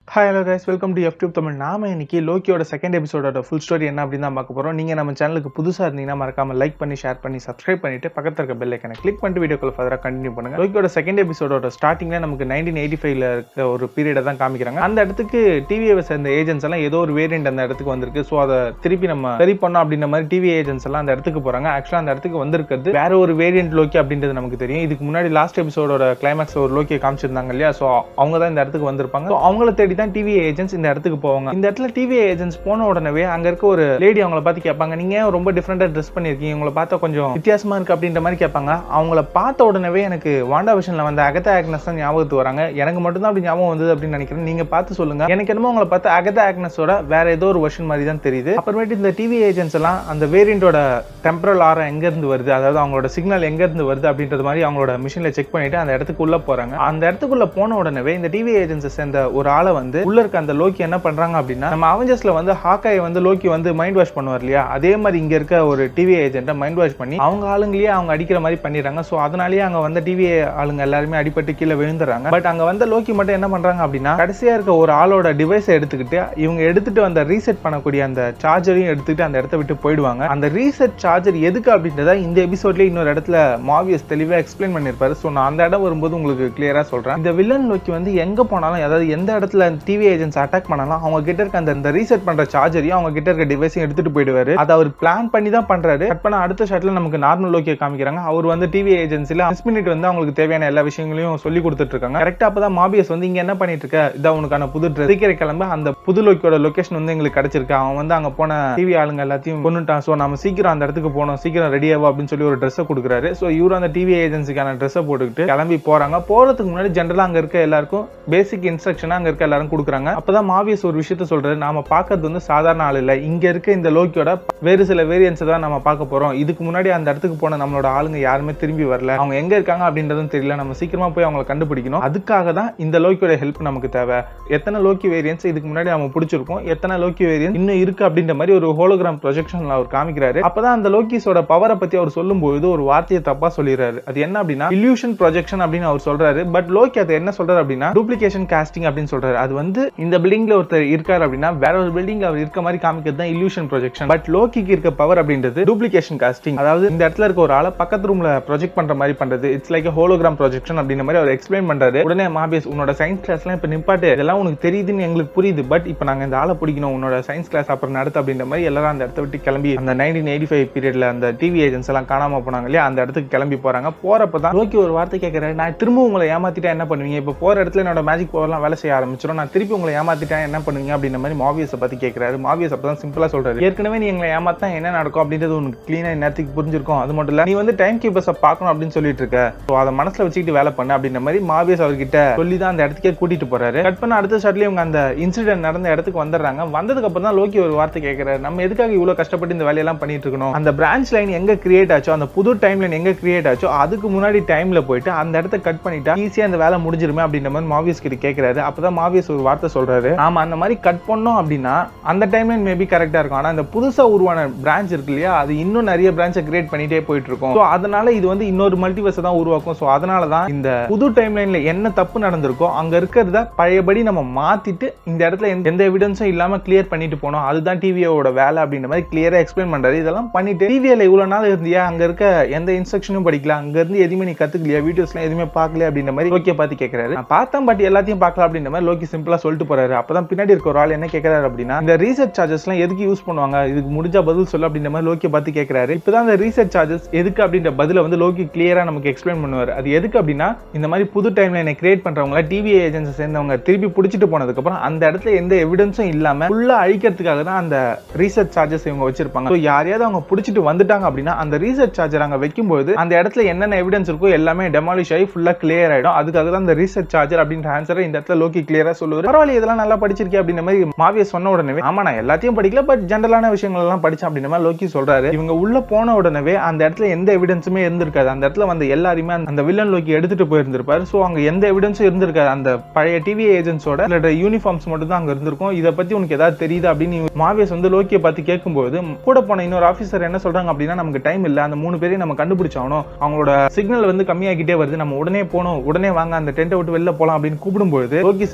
hi hello guys welcome to YouTube Tamil நாம இன்னைக்கு லோக்கியோட செகண்ட் எபிசோடோட ஃபுல் ஸ்டோரி என்ன அப்படின்னு தான் பார்க்க போறோம் நீங்க நம்ம சேனலுக்கு புதுசா இருந்தீங்கன்னா மறக்காம லைக் பண்ணி ஷேர் பண்ணி சப்ஸ்கிரைப் பண்ணிட்டு பக்கத்துல இருக்க பெல் ஐக்கனை கிளிக் பண்ணிட்டு வீடியோக்குள்ள ஃபர்தரா கண்டினியூ பண்ணுங்க லோக்கியோட செகண்ட் எபிசோடோட ஸ்டார்டிங்ல நமக்கு நைன்டீன் எயிட்டி ஃபைவ்ல இருக்க ஒரு பீரியடை தான் காமிக்கிறாங்க அந்த இடத்துக்கு டிவியை சேர்ந்த ஏஜென்ட்ஸ் எல்லாம் ஏதோ ஒரு வேரியன்ட் அந்த இடத்துக்கு வந்திருக்கு ஸோ அதை திருப்பி நம்ம சரி பண்ணோம் அப்படின்ற மாதிரி டிவி ஏஜென்ட்ஸ் எல்லாம் அந்த இடத்துக்கு போறாங்க ஆக்சுவலா அந்த இடத்துக்கு வந்திருக்கிறது வேற ஒரு வேரியன்ட் லோக்கி அப்படின்றது நமக்கு தெரியும் இதுக்கு முன்னாடி லாஸ்ட் எபிசோடோட கிளைமேக்ஸ் ஒரு லோக்கியை காமிச்சிருந்தாங்க இல்லையா ஸோ அவங்க தான் இந்த இடத்துக்கு வந்திருப்பாங்க So, அவங்கள தேடி தான் டிவி ஏஜென்ட்ஸ் இந்த இடத்துக்கு போவாங்க இந்த இடத்துல டிவி ஏஜென்ட்ஸ் போன உடனே அங்க இருக்க ஒரு லேடி அவங்கள பார்த்து கேட்பாங்க நீங்க ஏன் ரொம்ப டிஃப்ரெண்டா ட்ரெஸ் பண்ணிருக்கீங்க உங்களை பார்த்தா கொஞ்சம் வித்தியாசமா இருக்கு அப்படின்ற மாதிரி கேட்பாங்க அவங்கள பார்த்த உடனே எனக்கு வாண்டா விஷன்ல வந்த அகதா ஆக்னஸ் தான் ஞாபகத்துக்கு வராங்க எனக்கு மட்டும் தான் அப்படி ஞாபகம் வந்தது அப்படின்னு நினைக்கிறேன் நீங்க பார்த்து சொல்லுங்க எனக்கு என்னமோ உங்களை பார்த்து அகதா ஆக்னஸோட வேற ஏதோ ஒரு வெர்ஷன் மாதிரி தான் தெரியுது அப்புறமேட்டு இந்த டிவி ஏஜென்ட்ஸ் எல்லாம் அந்த வேரியண்டோட டெம்பரல் ஆரம் எங்க இருந்து வருது அதாவது அவங்களோட சிக்னல் எங்க இருந்து வருது அப்படின்றது மாதிரி அவங்களோட மிஷின்ல செக் பண்ணிட்டு அந்த இடத்துக்கு உள்ள போறாங்க அந்த இடத்துக்குள்ள போன உடனே இந்த டிவி ஏஜென்ட்ஸ் சேர்ந்த ஒரு ஆளை வந்து உள்ள இருக்க அந்த லோக்கி என்ன பண்றாங்க அப்படின்னா நம்ம அவெஞ்சர்ஸ்ல வந்து ஹாக்காய் வந்து லோக்கி வந்து மைண்ட் வாஷ் பண்ணுவார் இல்லையா அதே மாதிரி இங்க இருக்க ஒரு டிவி ஏஜென்ட்டை மைண்ட் வாஷ் பண்ணி அவங்க ஆளுங்களையே அவங்க அடிக்கிற மாதிரி பண்ணிடுறாங்க ஸோ அதனாலேயே அங்க வந்த டிவி ஆளுங்க எல்லாருமே அடிபட்டு கீழே விழுந்துறாங்க பட் அங்க வந்த லோக்கி மட்டும் என்ன பண்றாங்க அப்படின்னா கடைசியா இருக்க ஒரு ஆளோட டிவைஸை எடுத்துக்கிட்டு இவங்க எடுத்துட்டு வந்த ரீசெட் பண்ணக்கூடிய அந்த சார்ஜரையும் எடுத்துக்கிட்டு அந்த இடத்த விட்டு போயிடுவாங்க அந்த ரீசெட் சார்ஜர் எதுக்கு அப்படின்றத இந்த எபிசோட்ல இன்னொரு இடத்துல மாவியஸ் தெளிவா எக்ஸ்பிளைன் பண்ணிருப்பாரு ஸோ நான் அந்த இடம் வரும்போது உங்களுக்கு கிளியரா சொல்றேன் இந்த வில்லன் லோக்கி வந்து எங்க போனாலும் அதாவது எந்த இடத்துல டிவி ஏஜென்ட்ஸ் அட்டாக் பண்ணாலும் அவங்க கிட்ட இருக்க அந்த இந்த ரீசெட் பண்ற சார்ஜரையும் அவங்க கிட்ட இருக்க டிவைஸையும் எடுத்துட்டு போயிடுவாரு அதை அவர் பிளான் பண்ணி தான் பண்றாரு கட் பண்ண அடுத்த ஷாட்ல நமக்கு நார்மல் லோக்கியை காமிக்கிறாங்க அவர் வந்து டிவி ஏஜென்சில மிஸ் மினிட் வந்து அவங்களுக்கு தேவையான எல்லா விஷயங்களையும் சொல்லி கொடுத்துட்டு இருக்காங்க கரெக்டா அப்பதான் மாபியஸ் வந்து இங்க என்ன பண்ணிட்டு இருக்க இதான் உனக்கான புது ட்ரெஸ் சீக்கிரம் கிளம்ப அந்த புது லோக்கியோட லொகேஷன் வந்து எங்களுக்கு கிடைச்சிருக்கு அவன் வந்து அங்க போன டிவி ஆளுங்க எல்லாத்தையும் கொண்டுட்டான் சோ நம்ம சீக்கிரம் அந்த இடத்துக்கு போனோம் சீக்கிரம் ரெடி ஆகும் அப்படின்னு சொல்லி ஒரு ட்ரெஸ் கொடுக்குறாரு சோ இவரு அந்த டிவி ஏஜென்சிக்கான ட்ரெஸ்ஸை போட்டுக்கிட்டு கிளம்பி போறாங்க போறதுக்கு முன்னாடி ஜென்ரலா அங்க இருக்க எல்லாருக்கும் பேசிக் இன்ஸ்ட்ரக்ஷனா அங்க இருக்க எல்லாரும் கொடுக்குறாங்க அப்பதான் மாவியஸ் ஒரு விஷயத்த சொல்றாரு நாம பாக்குறது வந்து சாதாரண ஆள் இல்ல இங்க இருக்க இந்த லோக்கியோட வேறு சில வேரியன்ஸ் தான் நம்ம பார்க்க போறோம் இதுக்கு முன்னாடி அந்த இடத்துக்கு போன நம்மளோட ஆளுங்க யாருமே திரும்பி வரல அவங்க எங்க இருக்காங்க அப்படின்றதும் தெரியல நம்ம சீக்கிரமா போய் அவங்களை கண்டுபிடிக்கணும் அதுக்காக தான் இந்த லோக்கியோட ஹெல்ப் நமக்கு தேவை எத்தனை லோக்கி வேரியன்ஸ் இதுக்கு முன்னாடி நம்ம பிடிச்சிருக்கோம் எத்தனை லோக்கி வேரியன்ஸ் இன்னும் இருக்கு அப்படின்ற மாதிரி ஒரு ஹோலோகிராம் ப்ரொஜெக்ஷன்ல அவர் காமிக்கிறாரு அப்பதான் அந்த லோக்கிஸோட பவரை பத்தி அவர் சொல்லும்போது ஒரு வார்த்தையை தப்பா சொல்லிடுறாரு அது என்ன அப்படின்னா இல்யூஷன் ப்ரொஜெக்ஷன் அப்படின்னு அவர் சொல்றாரு பட் லோக்கி அதை என்ன சொல்றாரு அப்படின்னா டூப்ளிகேஷன் காஸ்டிங் அப்படின்னு சொல்றாரு அது வந்து இந்த பில்டிங்ல ஒருத்தர் இருக்காரு அப்படின்னா வேற ஒரு பில்டிங்ல அவர் இருக்க மாதிரி காமிக்கிறது தான் இல்யூஷன் ப்ரொஜெக்ஷன் பட் லோக்கிக்கு இருக்க பவர் அப்படின்றது டூப்ளிகேஷன் காஸ்டிங் அதாவது இந்த இடத்துல இருக்க ஒரு ஆளை பக்கத்து ரூம்ல ப்ரொஜெக்ட் பண்ற மாதிரி பண்றது இட்ஸ் லைக் ஹோலோகிராம் ப்ரொஜெக்ஷன் அப்படின்ற மாதிரி அவர் எக்ஸ்பிளைன் பண்றாரு உடனே மாபியஸ் உன்னோட சயின்ஸ் கிளாஸ்லாம் இப்ப நிப்பாட்டு இதெல்லாம் உனக்கு தெரியுதுன்னு எங்களுக்கு புரியுது பட் இப்போ நாங்க இந்த ஆளை பிடிக்கணும் உன்னோட சயின்ஸ் கிளாஸ் அப்புறம் நடத்து அப்படின்ற மாதிரி எல்லாரும் அந்த இடத்த விட்டு கிளம்பி அந்த நைன்டீன் எயிட்டி ஃபைவ் பீரியட்ல அந்த டிவி ஏஜென்ட்ஸ் எல்லாம் காணாம போனாங்க இல்லையா அந்த இடத்துக்கு கிளம்பி போறாங்க போறப்ப தான் லோக்கி ஒரு வார்த்தை கேட்கறாரு நான் திரும்ப உங்களை ஏமாத்திட்டா என்ன பண்ணுவீங்க இப்போ போற இடத்துல என்னோட மேஜிக் பவர்லாம் வேலை செய்ய ஆரம்பிச்சிடும் நான் திருப்பி உங்களை ஏமாத்திட்டா என்ன பண்ணுவீங்க அப்படின்ற மாதிரி மாவியஸை பத்தி கேட்கறாரு மாவியஸ் அப்பதான் சிம்பிளா சொல்றாரு ஏற்கனவே நீ எங்களை ஏமாத்தா என்ன நடக்கும் அப்படின்றது உனக்கு கிளீனா நேரத்துக்கு புரிஞ்சிருக்கும் அது மட்டும் இல்ல நீ வந்து டைம் கீப்பர்ஸை பார்க்கணும் அப்படின்னு சொல்லிட்டு இருக்க ஸோ அதை மனசுல வச்சுக்கிட்டு வேலை பண்ணு அப்படின்ற மாதிரி மாவியஸ் அவர்கிட்ட சொல்லி தான் அந்த இடத்துக்கே கூட்டிட்டு போறாரு கட் பண்ண அடுத்த ஷாட்லயே இவங்க அந்த இன்சிடென்ட் நடந்த இடத்துக்கு வந்துடுறாங்க வந்ததுக்கு அப்புறம் தான் லோக்கி ஒரு வார்த்தை கேட்கறாரு நம்ம எதுக்காக இவ்வளவு கஷ்டப்பட்டு இந்த வேலையெல்லாம் பண்ணிட்டு இருக்கணும் அந்த பிரான்ச் லைன் எங்க கிரியேட் ஆச்சோ அந்த புது டைம் லைன் எங்க கிரியேட் ஆச்சோ அதுக்கு முன்னாடி டைம்ல போயிட்டு அந்த இடத்த கட் பண்ணிட்டா ஈஸியா அந்த வேலை முடிஞ்சிருமே அப்படின்ற மாதிரி மாவியஸ் கிட்ட கேட்கறாரு அப்பதான் மாவியஸ் ஒரு வார்த்தை சொல்றாரு ஆமா அந்த மாதிரி கட் பண்ணோம் அப்படின்னா அந்த டைம் லைன் மேபி கரெக்டா இருக்கும் ஆனா அந்த புதுசா உருவான பிரான்ச் இருக்கு இல்லையா அது இன்னும் நிறைய பிரான்ச்சை கிரியேட் பண்ணிட்டே போயிட்டு இருக்கும் ஸோ அதனால இது வந்து இன்னொரு மல்டிவர்ஸ் தான் உருவாக்கும் ஸோ அதனால தான் இந்த புது டைம் லைன்ல என்ன தப்பு நடந்திருக்கோ அங்க இருக்கிறத பழையபடி நம்ம மாத்திட்டு இந்த இடத்துல எந்த- எந்த எவிடன்ஸும் இல்லாம கிளியர் பண்ணிட்டு போனோம் அதுதான் டிவியோட வேலை அப்படின்ற மாதிரி கிளியரா எக்ஸ்பிளைன் பண்றாரு இதெல்லாம் பண்ணிட்டு டிவியில இவ்வளவு நாள் இருந்தியா அங்க இருக்க எந்த இன்ஸ்ட்ரக்ஷனும் படிக்கல அங்க இருந்து எதுவுமே நீ கத்துக்கலையா வீடியோஸ்லாம் எதுவுமே பார்க்கல அப்படின்ற மாதிரி லோக்கிய பார்த்து கேட்கறாரு நான் பார்த்தேன் பட் எல்லாத்தையும் பார்க்கல அப்படின்ற மாதிரி லோக்கி சிம்பிளா சொல்லிட்டு போறாரு அப்பதான் பின்னாடி இருக்க ஒரு ஆள் என்ன கேட்கறாரு அப்படின்னா இந்த ரீசெட் சார்ஜஸ் எல்லாம் எதுக்கு யூஸ் பண்ணுவாங்க இதுக்கு முடிஞ்சா பதில் சொல்லு அப்படின்ற மாதிரி லோக்கிய பார்த்து கேட்கறாரு இப்பதான் அந்த ரீசெட் சார்ஜஸ் எதுக்கு அப்படின்ற பதில வந்து லோக்கி கிளியரா நமக்கு எக்ஸ்பிளைன் பண்ணுவார் அது எதுக்கு அப்படின்னா இந்த மாதிரி புது டைம் லைனை கிரியேட் பண்றவங்க டிவி ஏஜென்சி சேர்ந்தவங்க திருப்பி பிடிச்சிட்டு போனதுக்கு அப்புறம் அந்த இடத்துல எந்த எவிடன்ஸும் இல்லாம ஃபுல்லா அழிக்கிறதுக்காக தான் அந்த ரீசெட் சார்ஜஸ் இவங்க வச்சிருப்பாங்க So, யாரையாவது அவங்க பிடிச்சிட்டு வந்துட்டாங்க அப்படின்னா அந்த ரீசெட் சார்ஜர் அங்க வைக்கும்போது அந்த இடத்துல என்னென்ன எவிடன்ஸ் இருக்கோ எல்லாமே டெமாலிஷ் ஆகி ஃபுல்லா கிளியர் ஆயிடும் அதுக்காக தான் அந்த ரீசெட் சார்ஜர் அப்படின்ற ஆன்சரை இந்த இடத்துல லோக்கி கிளியரா சொல்லுவார் பரவாயில்ல இதெல்லாம் நல்லா படிச்சிருக்கே அப்படின்ற மாதிரி மாவிய சொன்ன உடனே ஆமா நான் எல்லாத்தையும் படிக்கல பட் ஜென்ரலான விஷயங்கள் எல்லாம் படிச்சேன் அப்படின்ற மாதிரி லோக்கி சொல்றாரு இவங்க உள்ள போன உடனே அந்த இடத்துல எந்த எவிடன்ஸுமே இருந்திருக்காது அந்த இடத்துல வந்து எல்லாருமே அந்த- அந்த வில்லன் லோக்கி எடுத்துட்டு போயிருந்திருப்பாரு சோ அங்க எந்த எவிடன்ஸும் இருந்திருக்காது அந்த பழைய டிவி ஏஜென்ட்ஸோட யூனிஃபார்ம்ஸ் மட்டும் தான் அங்க இருந்திருக்கும் இதை பத்தி உனக்கு ஏதாவது தெரியுது அப்படின்னு மாவியஸ் வந்து லோக்கியை பார்த்து கேட்கும்போது கூட போன இன்னொரு ஆஃபீஸர் என்ன சொல்றாங்க அப்படின்னா நமக்கு டைம் இல்ல அந்த மூணு பேரையும் நம்ம கண்டுபிடிச்சாகணும் அவங்களோட சிக்னல் வந்து கம்மியாகிட்டே வருது நம்ம உடனே போகணும் உடனே வாங்க அந்த டென்ட்டை விட்டு வெளில போலாம் அப்படின்னு கூப்பிடும்போது லோக்கி சிம்பிளா ஒரு வார்த்தை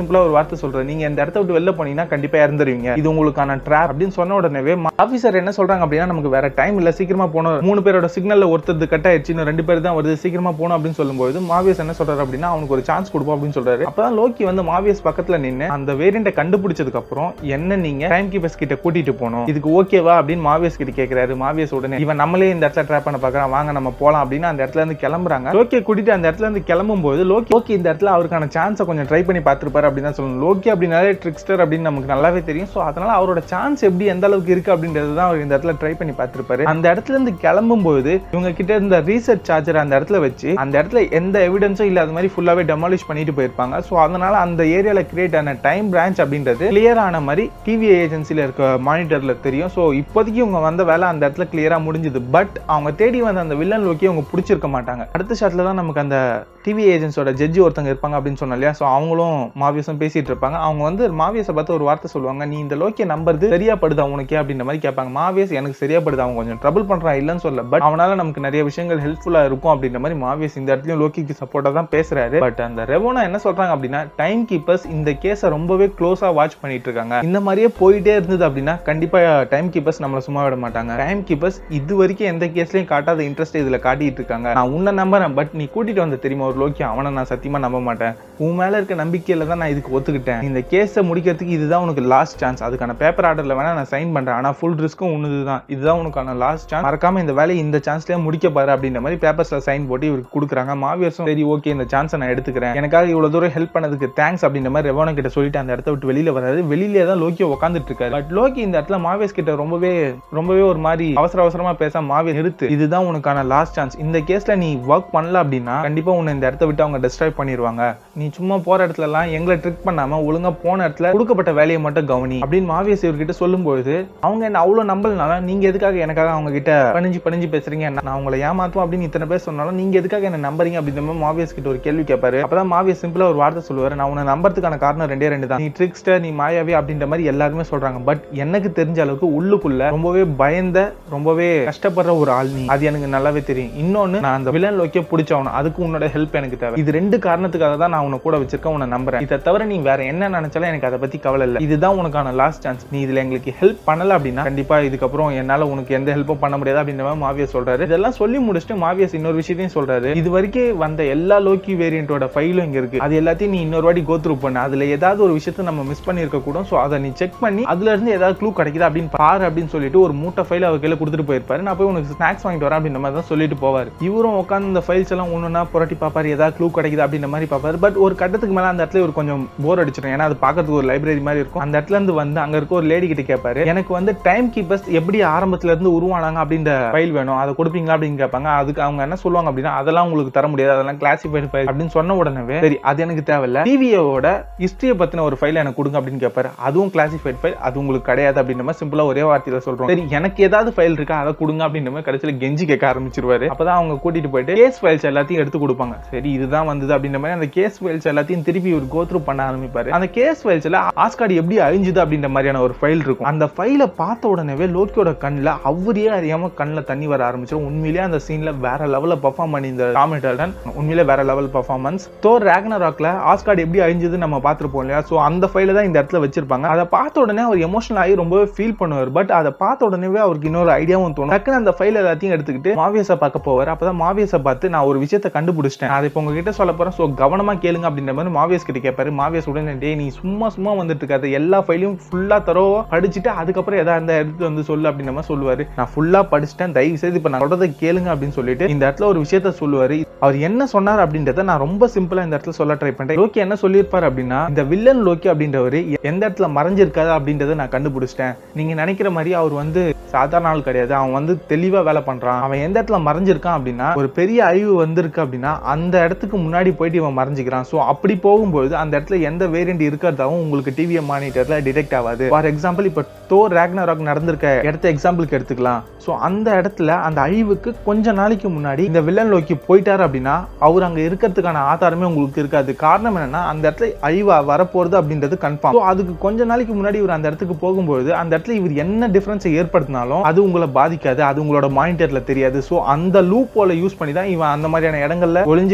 வார்த்தை சொல்றாரு நீங்க இந்த இடத்த விட்டு வெளில போனீங்கன்னா கண்டிப்பா இறந்துருவீங்க இது உங்களுக்கான ட்ராப் அப்படின்னு சொன்ன உடனே ஆபீசர் என்ன சொல்றாங்க அப்படின்னா நமக்கு வேற டைம் இல்ல சீக்கிரமா போகணும் மூணு பேரோட சிக்னல்ல ஒருத்தர் கட் ஆயிடுச்சு இன்னும் ரெண்டு பேர் தான் வருது சீக்கிரமா போகணும் அப்படின்னு சொல்லும்போது மாவியஸ் என்ன சொல்றாரு அப்படின்னா அவனுக்கு ஒரு சான்ஸ் கொடுப்போம் அப்படின்னு சொல்றாரு அப்பதான் லோக்கி வந்து மாவியஸ் பக்கத்துல நின்னு அந்த வேரியண்ட கண்டுபிடிச்சதுக்கு அப்புறம் என்ன நீங்க டைம் கீப்பர்ஸ் கிட்ட கூட்டிட்டு போகணும் இதுக்கு ஓகேவா அப்படின்னு மாவியஸ் கிட்ட கேக்குறாரு மாவியஸ் உடனே இவன் நம்மளே இந்த இடத்துல ட்ராப் பண்ண பாக்குறான் வாங்க நம்ம போலாம் அப்படின்னு அந்த இடத்துல இருந்து கிளம்புறாங்க லோக்கியை கூட்டிட்டு அந்த இடத்துல இருந்து கிளம்பும் போது லோக்கி லோக்கி இந்த இடத்துல அவருக்கான சான்ஸை கொஞ்சம் ட்ரை பண்ணி பார்த்திருப்பாரு அப்படின்னு தான் சொல்லணும் லோக்கி அப்படின்னாலே ட்ரிக்ஸ்டர் அப்படின்னு நமக்கு நல்லாவே தெரியும் ஸோ அதனால அவரோட சான்ஸ் எப்படி எந்த அளவுக்கு இருக்கு அப்படின்றது தான் அவர் இந்த இடத்துல ட்ரை பண்ணி பார்த்திருப்பாரு அந்த இடத்துல இருந்து கிளம்பும் போது இவங்க கிட்ட இருந்த ரீசெட் சார்ஜர் அந்த இடத்துல வச்சு அந்த இடத்துல எந்த எவிடன்ஸும் இல்லாத மாதிரி ஃபுல்லாவே டெமாலிஷ் பண்ணிட்டு போயிருப்பாங்க ஸோ அதனால அந்த ஏரியால கிரியேட் ஆன டைம் பிரான்ச் அப்படின்றது கிளியர் ஆன மாதிரி டிவி ஏஜென்சில இருக்க மானிட்டர்ல தெரியும் ஸோ இப்போதைக்கு இவங்க வந்த வேலை அந்த இடத்துல கிளியரா முடிஞ்சது பட் அவங்க தேடி வந்த அந்த வில்லன் லோக்கி அவங்க பிடிச்சிருக்க மாட்டாங்க அடுத்த ஷாட்ல தான் நமக்கு அந்த டிவி ஏஜென்ஸோட ஜட்ஜி ஒருத்தங்க இருப்பாங்க அப்படின்னு சொன்னோம் இல்லையா ஸோ அவங்களும் மாவியஸும் பேசிட்டு இருப்பாங்க அவங்க வந்து மாவியஸை பார்த்து ஒரு வார்த்தை சொல்லுவாங்க நீ இந்த லோக்கியை நம்புறது சரியா படுதா உனக்கே அப்படின்ற மாதிரி கேட்பாங்க மாவியஸ் எனக்கு சரியா படுது அவன் கொஞ்சம் ட்ரபிள் பண்றான் இல்லைன்னு சொல்ல பட் அவனால நமக்கு நிறைய விஷயங்கள் ஹெல்ப்ஃபுல்லா இருக்கும் அப்படின்ற மாதிரி மாவியஸ் இந்த இடத்துலயும் லோக்கிக்கு சப்போர்ட்டா தான் பேசுறாரு பட் அந்த ரெவோனா என்ன சொல்றாங்க அப்படின்னா டைம் கீப்பர்ஸ் இந்த கேஸை ரொம்பவே க்ளோஸா வாட்ச் பண்ணிட்டு இருக்காங்க இந்த மாதிரியே போயிட்டே இருந்தது அப்படின்னா கண்டிப்பா டைம் கீப்பர்ஸ் நம்மள சும்மா விட மாட்டாங்க டைம் கீப்பர்ஸ் இது வரைக்கும் எந்த கேஸ்லயும் காட்டாத இன்ட்ரெஸ்ட் இதுல காட்டிட்டு இருக்காங்க நான் உன்னை நம்புறேன் பட் நீ கூட்டிட்டு வந்த தெரியுமா ஒரு லோக்கி அவனை நான் சத்தியமா நம்ப மாட்டேன் உன் மேல இருக்க நம்பிக்கையில தான் நான் இதுக்கு ஒத்துக்கிட்டேன் இந்த கேஸை முடிக்கிறதுக்கு இதுதான் உனக்கு லாஸ்ட் சான்ஸ் அதுக்கான பேப்பர் ஆர்டர்ல வேணா நான் சைன் பண்றேன் ஆனா ஃபுல் ரிஸ்க்கும் உனது தான் இதுதான் உனக்கான லாஸ்ட் சான்ஸ் மறக்காம இந்த வேலையை இந்த சான்ஸ்லயே முடிக்க பாரு அப்படின்ற மாதிரி பேப்பர்ஸ்ல சைன் போட்டு இவருக்கு கொடுக்குறாங்க மாவியர்ஸும் சரி ஓகே இந்த சான்ஸை நான் எடுத்துக்கிறேன் எனக்காக இவ்வளவு தூரம் ஹெல்ப் பண்ணதுக்கு தேங்க்ஸ் அப்படின்ற மாதிரி ரெவோனா கிட்ட சொல்லிட்டு அந்த இடத்த விட்டு வெளியில வராது வெளியிலே தான் லோக்கி உட்காந்துட்டு இருக்காரு பட் லோக்கி இந்த இடத்துல மாவியஸ் கிட்ட ரொம்பவே ரொம்பவே ஒரு மாதிரி அவசர அவசரமா பேச மாவியஸ் நிறுத்து இதுதான் உனக்கான லாஸ்ட் சான்ஸ் இந்த கேஸ்ல நீ ஒர்க் பண்ணல அப்படின்னா கண்டிப்பா உன்னை இந்த இடத்த விட்டு அவங்க டிஸ்ட்ராய் பண்ணிடுவாங்க நீ சும்மா போற இடத்துல எல்லாம் எங்களை ட்ரிக் பண்ணாம ஒழுங்கா போன இடத்துல கொடுக்கப்பட்ட வேலையை மட்டும் கவனி அப்படின்னு மாவியஸ் இவர்கிட்ட சொல்லும்போது அவங்க என்ன அவ்வளவு நம்பலனால நீங்க எதுக்காக எனக்காக அவங்க கிட்ட பணிஞ்சு பணிஞ்சு பேசுறீங்க நான் உங்களை ஏமாத்துவோம் அப்படின்னு இத்தனை பேர் சொன்னாலும் நீங்க எதுக்காக என்ன நம்புறீங்க அப்படின்ற மாதிரி மாவியஸ் கிட்ட ஒரு கேள்வி கேட்பாரு அப்பதான் மாவியஸ் சிம்பிளா ஒரு வார்த்தை சொல்லுவாரு நான் உன்னை நம்பறதுக்கான காரணம் ரெண்டே ரெண்டு தான் நீ ட்ரிக்ஸ்டர் நீ மாயாவி அப்படின்ற மாதிரி எல்லாருமே சொல்றாங்க பட் எனக்கு தெரிஞ்ச அளவுக்கு உள்ளுக்குள்ள ரொம்பவே பயந்த ரொம்பவே கஷ்டப்படுற ஒரு ஆள் நீ அது எனக்கு நல்லாவே தெரியும் இன்னொன்னு நான் அந்த வில்லன் லோக்கே பிடிச்சவனும் அதுக்கு உன்னோட ஹெல்ப் எனக்கு தேவை இது ரெண்டு காரணத்துக்காக தான் நான் உன்னை கூட வச்சிருக்கேன் உன்னை நம்புறேன் இதை தவிர நீ வேற என்ன நினைச்சாலும் எனக்கு அதை பத்தி கவலை இல்லை இதுதான் உனக்கான லாஸ்ட் சான்ஸ் நீ இதுல எங்களுக்கு ஹெல்ப் பண்ணல அப்படின்னா கண்டிப்பா இதுக்கப்புறம் என்னால உனக்கு எந்த ஹெல்ப்பும் பண்ண முடியாது அப்படின்ற மாதிரி மாவியஸ் சொல்றாரு இதெல்லாம் சொல்லி முடிச்சுட்டு மாவியஸ் இன்னொரு விஷயத்தையும் சொல்றாரு இது வரைக்கும் வந்த எல்லா லோக்கி வேரியண்டோட ஃபைலும் இங்க இருக்கு அது எல்லாத்தையும் நீ இன்னொரு வாட்டி கோ த்ரூ பண்ணு அதுல ஏதாவது ஒரு விஷயத்த நம்ம மிஸ் பண்ணிருக்க கூடும் சோ அதை நீ செக் பண்ணி அதுல இருந்து ஏதாவது க்ளூ கிடைக்குதா அப்படின்னு பாரு அப்படின்னு சொல்லிட்டு ஒரு மூட்டை ஃபைல் அவர் கையில கொடுத்துட்டு போயிருப்பாரு நான் போய் உனக்கு ஸ்நாக்ஸ் வாங்கிட்டு வரேன் அப்படின்ற மாதிரி தான் சொல்லிட்டு போவார் இவரும் உட்காந்து இந்த ஃபைல்ஸ் எல்லாம் ஒண்ணுனா புரட்டி பார்ப்பாரு ஏதாவது க்ளூ கிடைக்குதா அப்படின்ற மாதிரி பார்ப்பாரு பட் ஒரு கட்டத்துக்கு மேல அந்த இடத்துல ஒரு கொஞ்சம் போர் அடிச்சிடும் ஏன்னா அது பார்க்கறதுக்கு ஒரு லைப்ரரி மாதிரி இருக்கும் அந்த இடத்துல இருந்து வந்து அங்க இருக்க ஒரு லேடி கிட்ட கேட்பாரு எனக்கு வந்து டைம் கீப்பர்ஸ் எப்படி ஆரம்பத்துல இருந்து உருவானாங்க அப்படின்ற ஃபைல் வேணும் அதை கொடுப்பீங்களா அப்படின்னு கேட்பாங்க அதுக்கு அவங்க என்ன சொல்லுவாங்க அப்படின்னா அதெல்லாம் உங்களுக்கு தர முடியாது அதெல்லாம் கிளாசிஃபைடு ஃபைல் அப்படின்னு சொன்ன உடனே சரி அது எனக்கு தேவையில்ல டிவியோட ஹிஸ்டரியை பத்தின ஒரு ஃபைல் எனக்கு கொடுங்க அப்படின்னு கேட்பாரு அதுவும் கிளாசிஃபைட் ஃபைல் அது உங்களுக்கு கிடையாது அப்படின்ற மாதிரி சிம்பிளா ஒரே வார்த்தையில சொல்றோம் சரி எனக்கு ஏதாவது ஃபைல் இருக்கா அதை கொடுங்க அப்படின்ற மாதிரி கடைசியில கெஞ்சி கேட்க ஆரம்பிச்சிருவாரு அப்பதான் அவங்க கூட்டிட்டு போயிட்டு கேஸ் ஃபைல்ஸ் எல்லாத்தையும் எடுத்து கொடுப்பாங்க சரி இதுதான் வந்தது அப்படின்ற மாதிரி அந்த கேஸ் ஃபைல்ஸ் எல்லாத்தையும் திருப்பி ஒரு கோத்ரூ பண்ண ஆரம்பிப்பாரு அந்த கேஸ் ஃபைல்ஸ்ல ஆஸ்கார்டு எப்படி அழிஞ்சுது அப்படின்ற மாதிரியான ஒரு ஃபைல் இருக்கும் அந்த ஃபைலை பார்த்த உடனே லோக்கியோட கண்ணில் அவரே அறியாம கண்ணில் தண்ணி வர ஆரம்பிச்சிடும் உண்மையிலேயே அந்த சீன்ல வேற லெவலில் பர்ஃபார்ம் பண்ணி இந்த டாமிட்டர்டன் உண்மையிலே வேற லெவல் பர்ஃபார்மன்ஸ் தோர் ராக்னராக்ல ஆஸ்கார்டு எப்படி அழிஞ்சது நம்ம பார்த்துருப்போம் இல்லையா ஸோ அந்த ஃபைலை தான் இந்த இடத்துல வச்சிருப்பாங்க அதை பார்த்த உடனே அவர் எமோஷனல் ஆகி ரொம்பவே ஃபீல் பண்ணுவார் பட் அதை பார்த்த உடனே அவருக்கு இன்னொரு ஐடியாவும் தோணும் டக்குன்னு அந்த ஃபைல் எல்லாத்தையும் எடுத்துக்கிட்டு மாவியஸை பார்க்க போவார் அப்பதான் மாவியஸை பார்த்து நான் ஒரு விஷயத்தை கண்டுபிடிச்சிட்டேன் அதை இப்போ உங்ககிட்ட சொல்ல போறேன் ஸோ கவனமா கேளுங்க அப்படின்ற மாதிரி மாவியஸ் கிட்ட கேட்பாரு மாவியஸ் உடனே டே நீ சும்மா சும்மா வந்துட்டு இருக்காது எல்லா ஃபைலையும் ஃபுல்லா தரோவா படிச்சுட்டு அதுக்கப்புறம் எதா இருந்தா எடுத்து வந்து சொல்லு அப்படின்ற மாதிரி சொல்லுவாரு நான் ஃபுல்லா படிச்சுட்டேன் தயவு செய்து இப்போ நான் சொல்றதை கேளுங்க அப்படின்னு சொல்லிட்டு இந்த இடத்துல ஒரு விஷயத்த சொல்லுவாரு அவர் என்ன சொன்னார் அப்படின்றத நான் ரொம்ப சிம்பிளா இந்த இடத்துல சொல்ல ட்ரை பண்றேன் லோக்கி என்ன சொல்லியிருப்பாரு அப்படின்னா இந்த வில்லன் லோக்கி அப்படின்றவர் எந்த இடத்துல மறைஞ்சிருக்காரு அப்படின்றத நான் கண்டுபிடிச்சிட்டேன் நீங்க நினைக்கிற மாதிரி அவர் வந்து சாதாரண ஆள் கிடையாது அவன் வந்து தெளிவா வேலை பண்றான் அவன் எந்த இடத்துல மறைஞ்சிருக்கான் அப்படின்னா ஒரு பெரிய அழிவு வந்திருக்கு அப்படின்னா அந்த இடத்துக்கு முன்னாடி போயிட்டு இவன் மறைஞ்சிக்கிறான் ஸோ அப்படி போகும்போது அந்த இடத்துல எந்த வேரியண்ட் இருக்கிறதாவும் உங்களுக்கு டிவிஎ மானிட்டர்ல டிடெக்ட் ஆகாது ஃபார் எக்ஸாம்பிள் இப்போ தோர் ராக்னராக் நடந்திருக்க இடத்த எக்ஸாம்பிளுக்கு எடுத்துக்கலாம் ஸோ அந்த இடத்துல அந்த அழிவுக்கு கொஞ்ச நாளைக்கு முன்னாடி இந்த வில்லன் லோக்கி போயிட்டாரு அப்படின்னா அவர் அங்க இருக்கிறதுக்கான ஆதாரமே உங்களுக்கு இருக்காது காரணம் என்னன்னா அந்த இடத்துல அழிவு வரப்போறது அப்படின்றது கன்ஃபார்ம் அதுக்கு கொஞ்ச நாளைக்கு முன்னாடி இவர் அந்த இடத்துக்கு போகும்போது அந்த இடத்துல இவர் என்ன டிஃபரன்ஸை ஏற்படுத்தினாலும் அது உங்களை பாதிக்காது அது உங்களோட மானிட்டர்ல தெரியாது ஸோ அந்த லூப் போல யூஸ் பண்ணி தான் இவன் அந்த மாதிரியான இடங்கள்ல ஒளிஞ்சு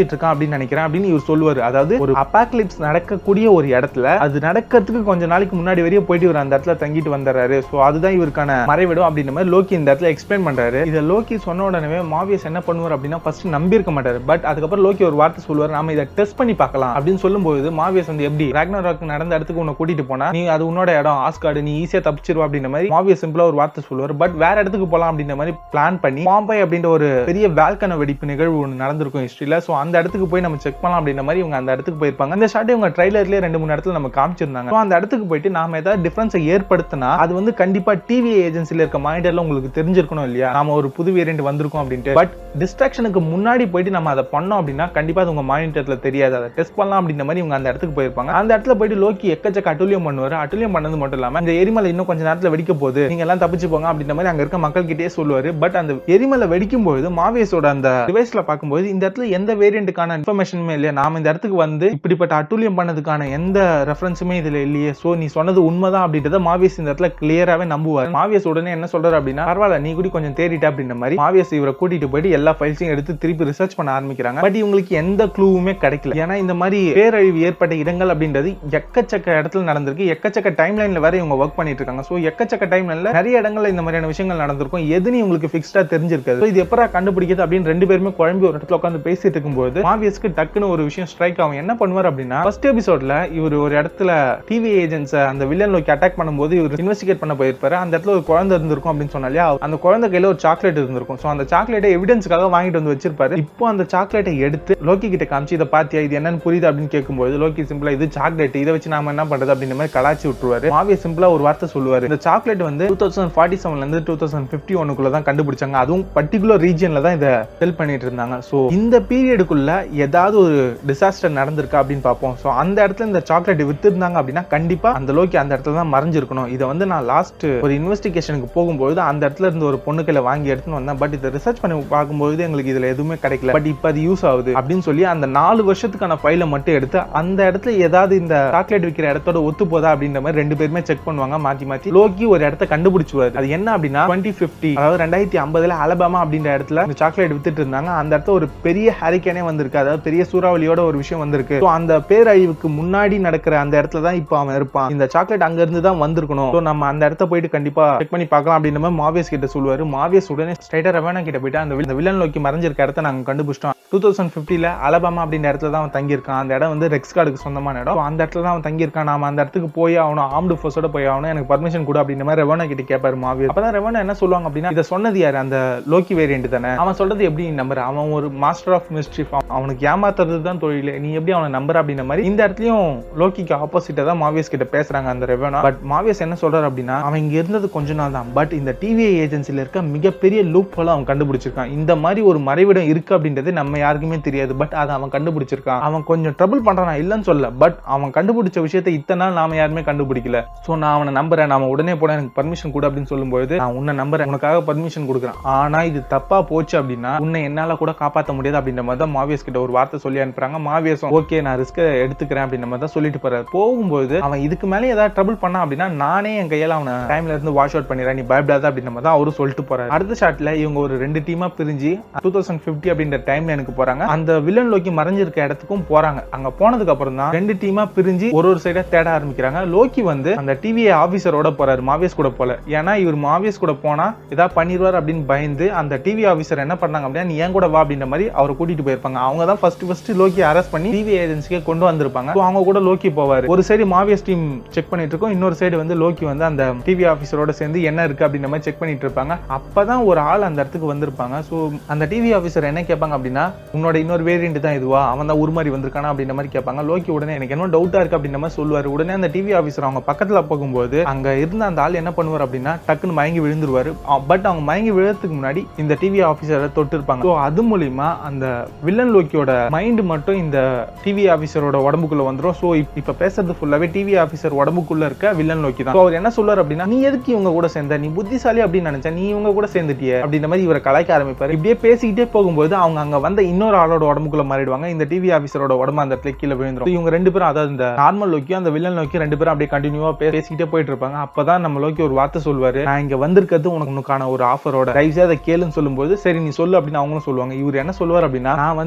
அலைஞ்சிட்டு இருக்கான் அப்படின்னு நினைக்கிறேன் அப்படின்னு இவர் சொல்லுவாரு அதாவது ஒரு அப்பாக்லிப்ஸ் நடக்கக்கூடிய ஒரு இடத்துல அது நடக்கிறதுக்கு கொஞ்ச நாளைக்கு முன்னாடி வரையும் போயிட்டு இவர் அந்த இடத்துல தங்கிட்டு வந்துடுறாரு சோ அதுதான் இவருக்கான மறைவிடம் அப்படின்ற மாதிரி லோக்கி இந்த இடத்துல எக்ஸ்பிளைன் பண்றாரு இதை லோக்கி சொன்ன உடனே மாவியஸ் என்ன பண்ணுவார் அப்படின்னா ஃபர்ஸ்ட் நம்பி இருக்க மாட்டாரு பட் அதுக்கப்புறம் லோக்கி ஒரு வார்த்தை சொல்லுவார் நாம இதை டெஸ்ட் பண்ணி பார்க்கலாம் அப்படின்னு சொல்லும்போது மாவியஸ் வந்து எப்படி ராக்னராக் நடந்த இடத்துக்கு உன்னை கூட்டிட்டு போனா நீ அது உன்னோட இடம் ஆஸ்கார்டு நீ ஈஸியா தப்பிச்சிருவா அப்படின்ற மாதிரி மாவியஸ் சிம்பிளா ஒரு வார்த்தை சொல்லுவார் பட் வேற இடத்துக்கு போலாம் அப்படின்ற மாதிரி பிளான் பண்ணி பாம்பை அப்படின்ற ஒரு பெரிய வேல்கன வெடிப்பு நிகழ்வு ஒன்று நடந்திருக்கும் ஹிஸ்டரியில சோ அந்த இடத்துக்கு போய் நம்ம செக் பண்ணலாம் அப்படின்ற மாதிரி இவங்க அந்த இடத்துக்கு போயிருப்பாங்க அந்த ஷாட் இவங்க ட்ரைலர்லயே ரெண்டு மூணு இடத்துல நம்ம காமிச்சிருந்தாங்க So அந்த இடத்துக்கு போயிட்டு நாம ஏதாவது டிஃபரன்ஸை ஏற்படுத்தினா அது வந்து கண்டிப்பா டிவி ஏஜென்சில இருக்க மானிட்டர்ல உங்களுக்கு தெரிஞ்சிருக்கணும் இல்லையா நாம ஒரு புது வேரியன்ட் வந்திருக்கோம் அப்படின்ட்டு பட் டிஸ்ட்ராக்ஷனுக்கு முன்னாடி போயிட்டு நம்ம அதை பண்ணோம் அப்படின்னா கண்டிப்பா அது உங்க மானிட்டர்ல தெரியாது அதை டெஸ்ட் பண்ணலாம் அப்படின்ற மாதிரி இவங்க அந்த இடத்துக்கு போயிருப்பாங்க அந்த இடத்துல போயிட்டு லோக்கி எக்கச்சக்க அட்டுலியம் பண்ணுவாரு அட்டுலியம் பண்ணது மட்டும் இல்லாம இந்த எரிமலை இன்னும் கொஞ்ச நேரத்துல வெடிக்க போகுது நீங்க எல்லாம் தப்பிச்சு போங்க அப்படின்ற மாதிரி அங்க இருக்க மக்கள் கிட்டே சொல்லுவாரு பட் அந்த எரிமலை வெடிக்கும் போது மாவேஸோட அந்த டிவைஸ்ல பார்க்கும்போது இந்த இடத்துல எந்த வேரியண்ட்டுக்கான இன்ஃபர்மேஷனுமே இல்லையா நாம இந்த இடத்துக்கு வந்து இப்படிப்பட்ட அட்டுலியம் பண்ணதுக்கான எந்த ரெஃபரன்ஸுமே இதுல இல்லையே சோ நீ சொன்னது உண்மைதான் அப்படின்றத மாவியஸ் இந்த இடத்துல கிளியராவே நம்புவார் மாவியஸ் உடனே என்ன சொல்றாரு அப்படின்னா பரவாயில்ல நீ கூட கொஞ்சம் தேடிட்ட அப்படின்ற மாதிரி மாவியஸ் இவரை கூட்டிட்டு போயிட்டு எல்லா ஃபைல்ஸையும் எடுத்து திருப்பி ரிசர்ச் பண்ண ஆரம்பிக்கிறாங்க பட் இவங்களுக்கு எந்த க்ளூவுமே கிடைக்கல ஏன்னா இந்த மாதிரி பேரழிவு ஏற்பட்ட இடங்கள் அப்படின்றது எக்கச்சக்க இடத்துல நடந்திருக்கு எக்கச்சக்க டைம் லைன்ல வேற இவங்க ஒர்க் பண்ணிட்டு இருக்காங்க சோ எக்கச்சக்க டைம் லைன்ல நிறைய இடங்கள்ல இந்த மாதிரியான விஷயங்கள் நடந்திருக்கும் எதுன்னு இவங்களுக்கு ஃபிக்ஸ்டா தெரிஞ்சிருக்காது So இது எப்பரா கண்டுபிடிக்கிறது அப்படின்னு ரெண்டு பேருமே குழம்பி ஒரு இடத்துல உட்காந்து பேசிட்டு இருக்கும்போது மாவியஸ்க்கு டக்குன்னு ஒரு விஷயம் ஸ்ட்ரைக் ஆகும் என்ன பண்ணுவார் அப்படின்னா ஃபர்ஸ்ட் எபிசோட்ல இவர் ஒரு இடத்துல டிவி ஏஜென்ட்ஸ் அந்த வில்லன் நோக்கி அட்டாக் பண்ணும்போது இவர் இன்வெஸ்டிகேட் பண்ண போயிருப்பாரு அந்த இடத்துல ஒரு குழந்தை இருந்திருக்கும் அப்படின்னு சொன்னா இல்லையா அந்த குழந்தை கையில ஒரு சாக்லேட் இருந்திருக்கும் சோ அந்த சாக்லேட்டை எவிடன்ஸ்க்காக வாங்கிட்டு வந்து வச்சிருப்பாரு இப்போ அந்த சாக்லேட்டை எடுத்து லோக்கி கிட்ட காமிச்சு இதை பாத்தியா இது என்னன்னு புரியுது அப்படின்னு கேட்கும்போது லோக்கி சிம்பிளா இது சாக்லேட் இதை வச்சு நாம என்ன பண்றது அப்படின்ற மாதிரி கலாச்சி விட்டுருவாரு மாவிய சிம்பிளா ஒரு வார்த்தை சொல்லுவாரு இந்த சாக்லேட் வந்து டூ தௌசண்ட் ஃபார்ட்டி செவன்ல இருந்து டூ தௌசண்ட் பிப்டி ஒன்னுக்குள்ள தான் கண்டுபிடிச்சாங்க அதுவும் பர்டிகுலர் ரீஜன்ல தான் இதை செல் பண்ணிட்டு இருந்தாங்க சோ இந்த பீரியடுக்குள்ள ஏதாவது ஒரு டிசாஸ்டர் நடந்திருக்கா அப்படின்னு பார்ப்போம் சோ அந்த இடத்துல இந்த சாக்லேட் வித்துருந்தாங்க அப்படின்னா கண்டிப்பா அந்த லோக்கி அந்த இடத்துல தான் மறைஞ்சிருக்கணும் இதை வந்து நான் லாஸ்ட் ஒரு இன்வெஸ்டிகேஷனுக்கு போகும்போது அந்த இடத்துல இருந்து ஒரு பொண்ணு கையில வாங்கி எடுத்துன்னு வந்தேன் பட் இதை ரிசர்ச் பண்ணி பார்க்கும்போது எங்களுக்கு இதுல எதுவுமே கிடைக்கல பட் இப்போ அது யூஸ் ஆகுது அப்படின்னு சொல்லி அந்த நாலு வருஷத்துக்கான ஃபைலை மட்டும் எடுத்து அந்த இடத்துல ஏதாவது இந்த சாக்லேட் விற்கிற இடத்தோட ஒத்து போதா அப்படின்ற மாதிரி ரெண்டு பேருமே செக் பண்ணுவாங்க மாத்தி மாத்தி லோக்கி ஒரு இடத்த கண்டுபிடிச்சுவாரு அது என்ன அப்படின்னா டுவெண்ட்டி பிப்டி அதாவது ரெண்டாயிரத்தி ஐம்பதுல அலபாமா அப்படின்ற இடத்துல இந்த சாக்லேட் வித்துட்டு இருந்தாங்க அந்த இடத்துல ஒரு பெரிய ஹரிக்கேனே வந்திருக்கு அதாவது பெரிய சூறாவளியோட ஒரு விஷயம் வந்திருக்கு So அந்த பேரழிவுக்கு முன்னாடி நடக்கிற அந்த இடத்துல தான் இப்போ அவன் இருப்பான் இந்த சாக்லேட் அங்க இருந்து தான் வந்திருக்கணும் So நம்ம அந்த இடத்த போயிட்டு கண்டிப்பா செக் பண்ணி பார்க்கலாம் அப்படின்ற மாதிரி மாவியஸ் கிட்ட சொல்லுவாரு மாவியஸ் உடனே ஸ்ட்ரைட்டா ரவானா கிட்ட போயிட்டு அந்த வில்- வில்லன் நோக்கி மறைஞ்சிருக்க இடத்த நாங்க கண்டுபிடிச்சிட்டோம் டூ தௌசண்ட் பிப்டில அலபாமா அப்படின்ற இடத்துல தான் அவன் தங்கியிருக்கான் அந்த இடம் வந்து ரெக்ஸ் கார்டுக்கு சொந்தமான இடம் So அந்த இடத்துல தான் அவன் தங்கியிருக்கான் நாம அந்த இடத்துக்கு போய் அவனும் ஆம்டு ஃபோர்ஸோட போய் ஆகணும் எனக்கு பர்மிஷன் கொடு அப்படின்ற மாதிரி ரெவனா கிட்ட கேட்பாரு மாவியஸ் அப்பதான் ரெவனா என்ன சொல்லுவாங்க அப்படின்னா இதை சொன்னது யாரு அந்த லோக்கி வேரியன்ட் தானே அவன் சொல்றது எப்படி நீ நம்புற அவன் ஒரு மாஸ்டர் ஆஃப் மிஸ்ட்ரி அவனுக்கு ஏமாத்துறது தான் தொழில் நீ எப்படி அவனை நம்புற அப்படின்ற மாதிரி இந்த இடத்துலயும் லோக்கிக்கு ஆப்போசிட்டா தான் மாவியஸ் கிட்ட பேசுறாங்க அந்த ரெவனா பட் மாவியஸ் என்ன சொல்றாரு அப்படின்னா அவன் இங்க இருந்தது கொஞ்ச நாள் தான் பட் இந்த டிவிஐ ஏஜென்சில இருக்க மிகப்பெரிய லூப் ஹோல அவன் கண்டுபிடிச்சிருக்கான் இந்த மாதிரி ஒரு மறைவிடம் இருக்கு அப்படின்றது நம்ம யாருக்குமே தெரியாது பட் அதை அவன் கண்டுபிடிச்சிருக்கான் அவன் கொஞ்சம் ட்ரபிள் பண்றான் இல்லைன்னு சொல்ல பட் அவன் கண்டுபிடிச்ச விஷயத்தை இத்தனை நாள் நாம யாருமே கண்டுபிடிக்கல சோ நான் அவனை நம்புறேன் நாம உடனே போட எனக்கு பர்மிஷன் கொடு அப்படின்னு சொல்லும்போது நான் உன்னை நம்புறேன் உனக்காக பர்மிஷன் கொடுக்குறேன் ஆனா இது தப்பா போச்சு அப்படின்னா உன்னை என்னால கூட காப்பாத்த முடியாது அப்படின்ற மாதிரி தான் மாவியஸ் கிட்ட ஒரு வார்த்தை சொல்லி அனுப்புறாங்க மாவியஸும் ஓகே நான் ரிஸ்க் எடுத்துக்கிறேன் அப்படின்ற மாதிரி தான் சொல்லிட்டு போறாரு போகும்போது அவன் இதுக்கு மேலே ஏதாவது ட்ரபிள் பண்ணா அப்படின்னா நானே என் கையால அவனை டைம்ல இருந்து வாஷ் அவுட் பண்ணிடுறேன் நீ பயப்படாத அப்படின்ற மாதிரி தான் அவரும் சொல்லிட்டு போறாரு அடுத்த ஷாட்ல இவங்க ஒரு ரெண்டு டீமா பிரிஞ்சு டூ தௌசண்ட் பிப்டி அப்படின்ற டைம்ல எனக்கு போறாங்க அந்த வில்லன் லோக்கி மறைஞ்சிருக்க இடத்துக்கும் போறாங்க அங்க போனதுக்கு அப்புறம் தான் ரெண்டு டீமா பிரிஞ்சு ஒரு ஒரு சைடா தேட ஆரம்பிக்கிறாங்க லோக்கி வந்து அந்த டிவி ஆபீசரோட போறாரு மாவியஸ் கூட போல ஏன்னா இவர் மாவியஸ் கூட போனா ஏதாவது பண்ணிடுவார் அப்படின்னு பயந்து அந்த டிவி ஆபீசர் என்ன பண்ணாங்க அப்படின்னா நீ ஏன் கூட வா அப்படின்ற மாதிரி அவரை கூட்டிட்டு போயிருப்பாங்க அவங்க தான் ஃபர்ஸ்ட் ஃபர்ஸ்ட் லோக்கி அரெஸ்ட் பண்ணி டிவி ஏஜென்சிக்கு கொண்டு வந்திருப்பாங்க So அவங்க கூட லோக்கி போவாரு ஒரு சைடு மாவியஸ் டீம் செக் பண்ணிட்டு இருக்கோம் இன்னொரு சைடு வந்து லோக்கி வந்து அந்த டிவி ஆபீசரோட சேர்ந்து என்ன இருக்கு அப்படின்ற மாதிரி செக் பண்ணிட்டு இருப்பாங்க அப்பதான் ஒரு ஆள் அந்த இடத்துக்கு வந்திருப்பாங்க ஸோ அந்த டிவி ஆபீசர் என்ன கேட்பாங்க அப்படின்னா உன்னோட இன்னொரு வேரியன்ட் தான் இதுவா அவன் தான் உருமாறி வந்திருக்கானா அப்படின்ற மாதிரி கேட்பாங்க லோக்கி உடனே எனக்கு என்ன டவுட்டா இருக்கு அப்படின்ற மாதிரி சொல்லுவாரு உடனே அந்த டிவி ஆபீசர் அவங்க பக்கத்துல போகும்போது அங்க இருந்த அந்த ஆள் என்ன பண்ணுவார் அப்படின்னா டக்குன்னு மயங்கி விழுந்துருவாரு பட் அவங்க மயங்கி விழுறதுக்கு முன்னாடி இந்த டிவி ஆபீசரை தொட்டு இருப்பாங்க ஸோ அது மூலியமா அந்த வில்லன் லோக்கியோட மைண்ட் மட்டும் இந்த டிவி ஆபீசரோட உடம்புக்குள்ள வந்துரும் ஸோ இப்ப பேசுறது ஃபுல்லாவே டிவி ஆபீசர் உடம்புக்குள்ள இருக்க வில்லன் லோக்கி தான் So அவர் என்ன சொல்றாரு அப்படின்னா நீ எதுக்கு இவங்க கூட சேர்ந்த நீ புத்திசாலி அப்படின்னு நினைச்ச நீ இவங்க கூட சேர்ந்துட்டியே அப்படின்ற மாதிரி இவரை கலாய்க்க ஆரம்பிப்பாரு இப்படியே பேசிக்கிட்டே போகும்போது அவங்க அங்க வந்த இன்னொரு ஆளோட உடம்புக்குள்ள மாறிடுவாங்க இந்த டிவி ஆபீசரோட உடம்பு அந்த இடத்துல கீழே விழுந்துரும் So இவங்க ரெண்டு பேரும் அதாவது இந்த நார்மல் லோக்கியும் அந்த வில்லன் லோக்கியும் ரெண்டு பேரும் அப்படியே கண்டினியூவா பேசிக்கிட்டே போயிட்டு இருப்பாங்க அப்பதான் நம்ம லோக்கி ஒரு வார்த்தை சொல்லுவாரு நான் இங்க வந்திருக்கிறது உனக்கு உனக்கான ஒரு ஆஃபரோட தயவுசெய்து அதை கேளுன்னு சொல்லும்போது சரி நீ சொல்லு அப்படின்னு அவங்களும் சொல்லுவாங்க இவர் என்ன சொல்லுவார் அப்படின்னா நான் வந்து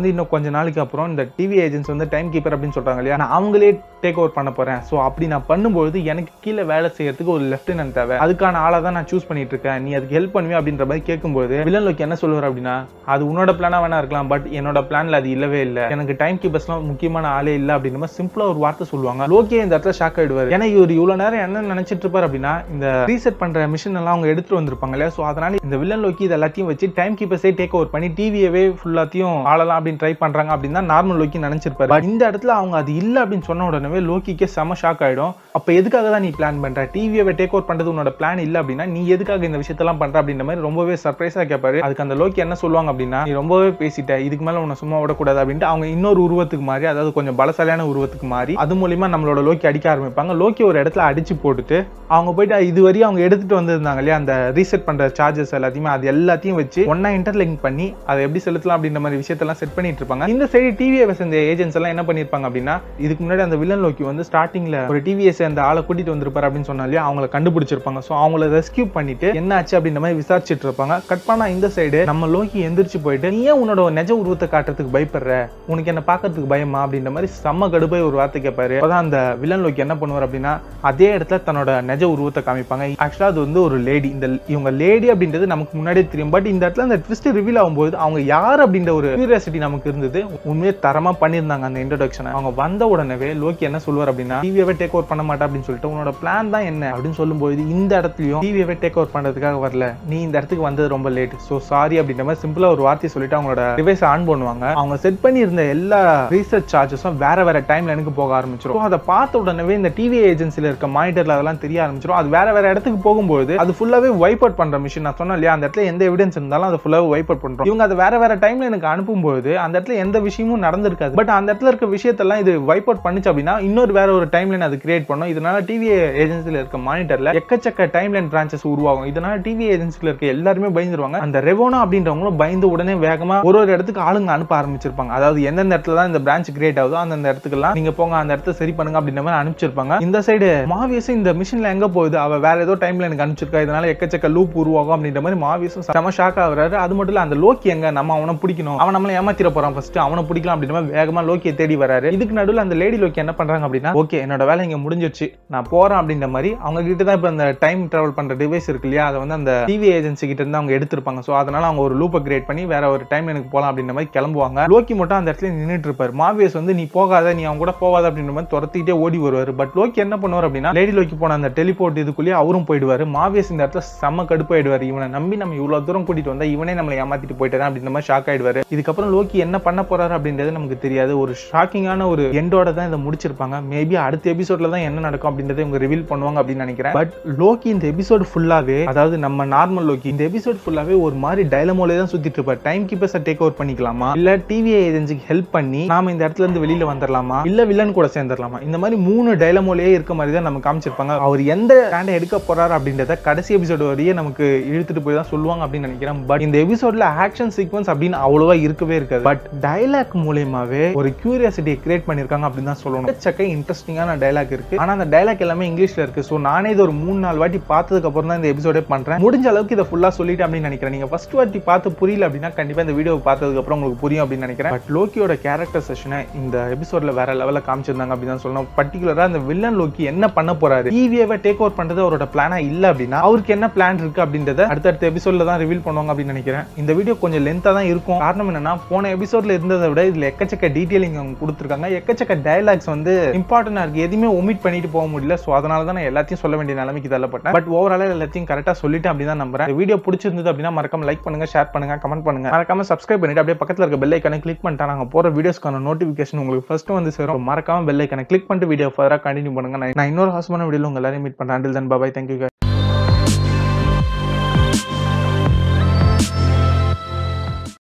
வந்து இன்னும் கொஞ்ச நாளைக்கு அப்புறம் இந்த டிவி ஏஜென்ட்ஸ் வந்து டைம் கீப்பர் அப்படின்னு சொல்றாங்க இல்லையா நான் அவங்களே டேக் ஓவர் பண்ண போறேன் ஸோ அப்படி நான் பண்ணும்போது எனக்கு கீழே வேலை செய்யறதுக்கு ஒரு லெப்டினன்ட் தேவை அதுக்கான ஆளை தான் நான் சூஸ் பண்ணிட்டு இருக்கேன் நீ அதுக்கு ஹெல்ப் பண்ணுவே அப்படின்ற மாதிரி கேட்கும்போது வில்லன் லோக்கி என்ன சொல்லுவார் அப்படின்னா அது உன்னோட பிளானா வேணா இருக்கலாம் பட் என்னோட பிளான்ல அது இல்லவே இல்லை எனக்கு டைம் கீப்பர்ஸ்லாம் முக்கியமான ஆளே இல்லை அப்படின்ற மாதிரி சிம்பிளா ஒரு வார்த்தை சொல்லுவாங்க லோக்கியே இந்த இடத்துல ஷாக் ஆயிடுவார் ஏன்னா இவர் இவ்வளவு நேரம் என்ன நினைச்சிட்டு இருப்பார் அப்படின்னா இந்த ரீசெட் பண்ற மிஷின் எல்லாம் அவங்க எடுத்துட்டு வந்திருப்பாங்க இல்லையா ஸோ அதனால இந்த வில்லன் லோக்கி இது எல்லாத்தையும் வச்சு டைம் கீப்பர்ஸே டேக் ஓவர் பண்ணி டிவியவே ஃபுல்லாத்தையும் ஆளலாம் அப்படின்னு ட்ரை பண்றாங்க அப்படின்னு தான் நார்மல் லோக்கி நினைச்சிருப்பாரு But இந்த இடத்துல அவங்க அது இல்ல அப்படின்னு சொன்ன உடனே லோக்கிக்கே செம ஷாக் ஆயிடும் அப்ப எதுக்காக தான் நீ பிளான் பண்ற டிவியை டேக் ஓவர் பண்றது உன்னோட பிளான் இல்ல அப்படின்னா நீ எதுக்காக இந்த விஷயத்தெல்லாம் பண்ற அப்படின்ற மாதிரி ரொம்பவே சர்ப்ரைஸா கேட்பாரு அதுக்கு அந்த லோக்கி என்ன சொல்லுவாங்க அப்படின்னா நீ ரொம்பவே பேசிட்ட இதுக்கு மேல உன்னை சும்மா விடக்கூடாது அப்படின்ட்டு அவங்க இன்னொரு உருவத்துக்கு மாறி அதாவது கொஞ்சம் பலசாலியான உருவத்துக்கு மாறி அது மூலியமா நம்மளோட லோக்கி அடிக்க ஆரம்பிப்பாங்க லோக்கி ஒரு இடத்துல அடிச்சு போட்டுட்டு அவங்க போயிட்டு இது வரையும் அவங்க எடுத்துட்டு வந்திருந்தாங்க இல்லையா அந்த ரீசெட் பண்ற சார்ஜஸ் எல்லாத்தையுமே அது எல்லாத்தையும் வச்சு ஒன்னா இன்டர்லிங்க் பண்ணி அதை எப்படி செலுத்தலாம் அப்படின்ற மாதிரி விஷயத்தெல்லாம் செட் பண்ணிட்டு இருப்பாங்க இந்த சைடு டிவியை சேர்ந்த ஏஜென்ட்ஸ் எல்லாம் என்ன பண்ணிருப்பாங்க அப்படின்னா இதுக்கு முன்னாடி அந்த வில்லன் லோக்கி வந்து ஸ்டார்டிங்ல ஒரு டிவியை சேர்ந்த ஆளை கூட்டிட்டு வந்திருப்பாரு அப்படின்னு சொன்னா இல்லையா அவங்கள கண்டுபிடிச்சிருப்பாங்க ஸோ அவங்கள ரெஸ்கியூ பண்ணிட்டு என்ன ஆச்சு அப்படின்ற மாதிரி விசாரிச்சுட்டு இருப்பாங்க கட் பண்ணா இந்த சைடு நம்ம லோக்கி எந்திரிச்சு போயிட்டு நீ ஏன் உன்னோட நெஜ உருவத்தை காட்டுறதுக்கு பயப்படுற உனக்கு என்ன பார்க்கறதுக்கு பயமா அப்படின்ற மாதிரி செம்ம கடுப்பாய் ஒரு வார்த்தை கேட்பாரு அப்பதான் அந்த வில்லன் லோக்கி என்ன பண்ணுவார் அப்படின்னா அதே இடத்துல தன்னோட நெஜ உருவத்தை காமிப்பாங்க ஆக்சுவலா அது வந்து ஒரு லேடி இந்த இவங்க லேடி அப்படின்றது நமக்கு முன்னாடியே தெரியும் பட் இந்த இடத்துல அந்த ட்விஸ்ட் ரிவீல் ஆகும்போது அவங்க யார் அப்படின்ற ஒரு கியூரியாசிட்டி நமக்கு இருந்தது உண்மையே தரமா பண்ணியிருந்தாங்க அந்த இன்ட்ரோடக்ஷன் அவங்க வந்த உடனே லோக்கி என்ன சொல்லுவார் அப்படின்னா டிவியவே டேக் ஓவர் பண்ண மாட்டா அப்படின்னு சொல்லிட்டு உன்னோட பிளான் தான் என்ன அப்படின்னு சொல்லும்போது இந்த இடத்துலயும் டிவியவே டேக் ஓவர் பண்றதுக்காக வரல நீ இந்த இடத்துக்கு வந்தது ரொம்ப லேட் சோ சாரி அப்படின்ற மாதிரி சிம்பிளா ஒரு வார்த்தையை சொல்லிட்டு அவங்களோட டிவைஸ் ஆன் பண்ணுவாங்க அவங்க செட் பண்ணி இருந்த எல்லா ரீசர்ச் சார்ஜஸும் வேற வேற டைம்ல எனக்கு போக ஆரம்பிச்சிடும் So அதை பார்த்த உடனே இந்த டிவி ஏஜென்சில இருக்க மானிட்டர்ல அதெல்லாம் தெரிய ஆரம்பிச்சிடும் அது வேற வேற இடத்துக்கு போகும்போது அது ஃபுல்லாவே வைப் அவுட் பண்ற மிஷின் நான் சொன்னேன் இல்லையா அந்த இடத்துல எந்த எவிடன்ஸ் இருந்தாலும் அதை ஃபுல்லாவே வைப் அவுட் பண்றோம் இவங்க அதை வேற வேற டைம்ல எனக்கு அனுப்பும்போது அந்த இடத்துல எந்த விஷயமும் நடந்திருக்காது பட் அந்த இடத்துல இருக்க விஷயத்தெல்லாம் இது வைப் அவுட் பண்ணுச்சு அப்படின்னா இன்னொரு வேற ஒரு டைம் லைன் அது கிரியேட் பண்ணும் இதனால டிவி ஏஜென்சில இருக்க மானிட்டர்ல எக்கச்சக்க டைம் லைன் பிரான்ச்சஸ் உருவாகும் இதனால டிவி ஏஜென்சில இருக்க எல்லாருமே பயந்துருவாங்க அந்த ரெவோனா அப்படின்றவங்களும் பயந்து உடனே வேகமா ஒரு ஒரு இடத்துக்கு ஆளுங்க அனுப்ப ஆரம்பிச்சிருப்பாங்க அதாவது எந்தெந்த இடத்துல தான் இந்த பிரான்ச் கிரியேட் ஆகுதோ அந்தந்த இடத்துக்குலாம் நீங்க போங்க அந்த இடத்த சரி பண்ணுங்க அப்படின்ற மாதிரி அனுப்பிச்சிருப்பாங்க இந்த சைடு மாவியஸ் இந்த மிஷின்ல எங்க போகுது அவ வேற ஏதோ டைம்ல எனக்கு அனுப்பிச்சிருக்கா இதனால எக்கச்சக்க லூப் உருவாகும் அப்படின்ற மாதிரி மாவியஸும் செம ஷாக் ஆகுறாரு அது மட்டும் இல்ல அந்த லோக்கி எங்க நம்ம அவனை பிடிக்கணும் அவன் நம்மள ஏமாத்திர போறான் ஃபர்ஸ்ட் அவனை பிடிக்கலாம் அப்படின்ற மாதிரி வேகமா லோக்கியை தேடி வராரு இதுக்கு நடுவில் அந்த லேடி லோக்கி என்ன பண்றாங்க அப்படின்னா ஓகே என்னோட வேலை இங்க முடிஞ்சிருச்சு நான் போறேன் அப்படின்ற மாதிரி அவங்க கிட்ட தான் இப்ப அந்த டைம் டிராவல் பண்ற டிவைஸ் இருக்கு இல்லையா அதை வந்து அந்த டிவி ஏஜென்சி கிட்ட இருந்து அவங்க எடுத்திருப்பாங்க சோ அதனால அவங்க ஒரு லூப்பை கிரியேட் பண்ணி வேற ஒரு டைம் எனக்கு போலாம் அப்படின்ற மாதிரி கிளம்புவாங்க லோக்கி மட்டும் அந்த இடத்துல நின்னுட்டு இருப்பாரு மாவியஸ் வந்து நீ போகாத நீ அவங்க கூட போகாத அப்படின்ற மாதிரி துரத்திக்கிட்டே ஓடி வருவாரு பட் லோக்கி என்ன பண்ணுவார் அப்படின்னா லேடி லோக்கி போன அந்த டெலிபோர்ட் இதுக்குள்ளேயே அவரும் போயிடுவாரு மாவியஸ் இந்த இடத்துல செம்ம கடுப்பாயிடுவாரு இவனை நம்பி நம்ம இவ்வளவு தூரம் கூட்டிட்டு வந்தா இவனே நம்மளை ஏமாத்திட்டு போயிட்டாரு அப்படின்ற மாதிரி ஷாக் ஆயிடுவாரு இதுக்கப்புறம் லோக்கி என்ன பண்ண போறாரு அப்படின்றது நமக்கு தெரியாது ஒரு ஷாக்கிங்கான ஒரு எண்டோட தான் இதை முடிச்சிருப்பாங்க மேபி அடுத்த எபிசோட்ல தான் என்ன நடக்கும் அப்படின்றத இவங்க ரிவீல் பண்ணுவாங்க அப்படின்னு நினைக்கிறேன் பட் லோக்கி இந்த எபிசோட் ஃபுல்லாவே அதாவது நம்ம நார்மல் லோக்கி இந்த எபிசோட் ஃபுல்லாவே ஒரு மாதிரி டைலமோலே தான் சுத்திட்டு இருப்பார் டைம் கீப்பர்ஸை டேக் ஓவர் பண்ணிக்கலாமா இல்ல டிவி ஏஜென்சிக்கு ஹெல்ப் பண்ணி நாம இந்த இடத்துல இருந்து வெளியில வந்துடலாமா இல்ல வில்லன் கூட சேர்ந்துடலாமா இந்த மாதிரி மூணு டைலமோலே இருக்க மாதிரி தான் நம்ம காமிச்சிருப்பாங்க அவர் எந்த ஸ்டாண்டை எடுக்க போறாரு அப்படின்றத கடைசி எபிசோடு வரையே நமக்கு இழுத்துட்டு போய் தான் சொல்லுவாங்க அப்படின்னு நினைக்கிறேன் பட் இந்த எபிசோட்ல ஆக்ஷன் சீக்வன்ஸ் அப்படின்னு அவ்வளவா இருக்கவே இருக்காது பட் டைலாக் மூலியமாவே ஒரு கியூரியாசிட்டியை கிரியேட் பண்ணிருக்காங்க அப்படின்னு தான் சொல்லணும் சக்க இன்ட்ரெஸ்டிங்கான டைலாக் இருக்கு ஆனா அந்த டைலாக் எல்லாமே இங்கிலீஷ்ல இருக்கு ஸோ நானே இது ஒரு மூணு நாலு வாட்டி பார்த்ததுக்கு அப்புறம் தான் இந்த எபிசோடே பண்றேன் முடிஞ்ச அளவுக்கு இதை ஃபுல்லா சொல்லிட்டு அப்படின்னு நினைக்கிறேன் நீங்க ஃபர்ஸ்ட் வாட்டி பார்த்து புரியல அப்படின்னா கண்டிப்பா இந்த வீடியோ பார்த்ததுக்கு அப்புறம் உங்களுக்கு புரியும் அப்படின்னு நினைக்கிறேன் பட் லோக்கியோட கேரக்டர் செஷனை இந்த எபிசோட்ல வேற லெவல்ல காமிச்சிருந்தாங்க அப்படின்னு தான் சொல்லணும் பர்டிகுலரா அந்த வில்லன் லோக்கி என்ன பண்ண போறாரு டிவியை டேக் ஓவர் பண்றது அவரோட பிளானா இல்ல அப்படின்னா அவருக்கு என்ன பிளான் இருக்கு அப்படின்றத அடுத்தடுத்த எபிசோட்ல தான் ரிவீல் பண்ணுவாங்க அப்படின்னு நினைக்கிறேன் இந்த வீடியோ கொஞ்சம் லென்த்தா தான் இருக்கும் காரணம் என்னன்னா போன எபிசோட்ல இருந்ததை விட இதுல எக்கச்சக்க டீடைலிங் அவங்க கொடுத்துருக்காங்க எக்கச்சக்க டைலாக்ஸ் வந்து இம்பார்ட்டன்டா இருக்கு எதுவுமே ஒமிட் பண்ணிட்டு போக முடியல ஸோ அதனால தான் நான் எல்லாத்தையும் சொல்ல வேண்டிய நிலைமைக்கு தள்ளப்பட்டேன் பட் ஓவரால எல்லாத்தையும் கரெக்டா சொல்லிட்டு அப்படி தான் நம்புறேன் இந்த வீடியோ பிடிச்சிருந்தது அப்படின்னா மறக்காம லைக் பண்ணுங்க ஷேர் பண்ணுங்க கமெண்ட் பண்ணுங்க மறக்காம சப்ஸ்கிரைப் பண்ணிட்டு அப்படியே பக்கத்துல இருக்க பெல் ஐக்கனை கிளிக் பண்ணிட்டா நாங்க போற வீடியோஸ்க்கான நோட்டிபிகேஷன் உங்களுக்கு ஃபர்ஸ்ட் வந்து சேரும் மறக்காம பெல் ஐக்கனை கிளிக் பண்ணிட்டு வீடியோ ஃபர்தரா கண்டினியூ பண்ணுங்க நான் நான் இன்னொரு ஹாஸ்மான வீடியோல உங்க எல்லாரையும் மீட் பண்றேன் அண்டில் தன் பாபாய் தேங்க்யூ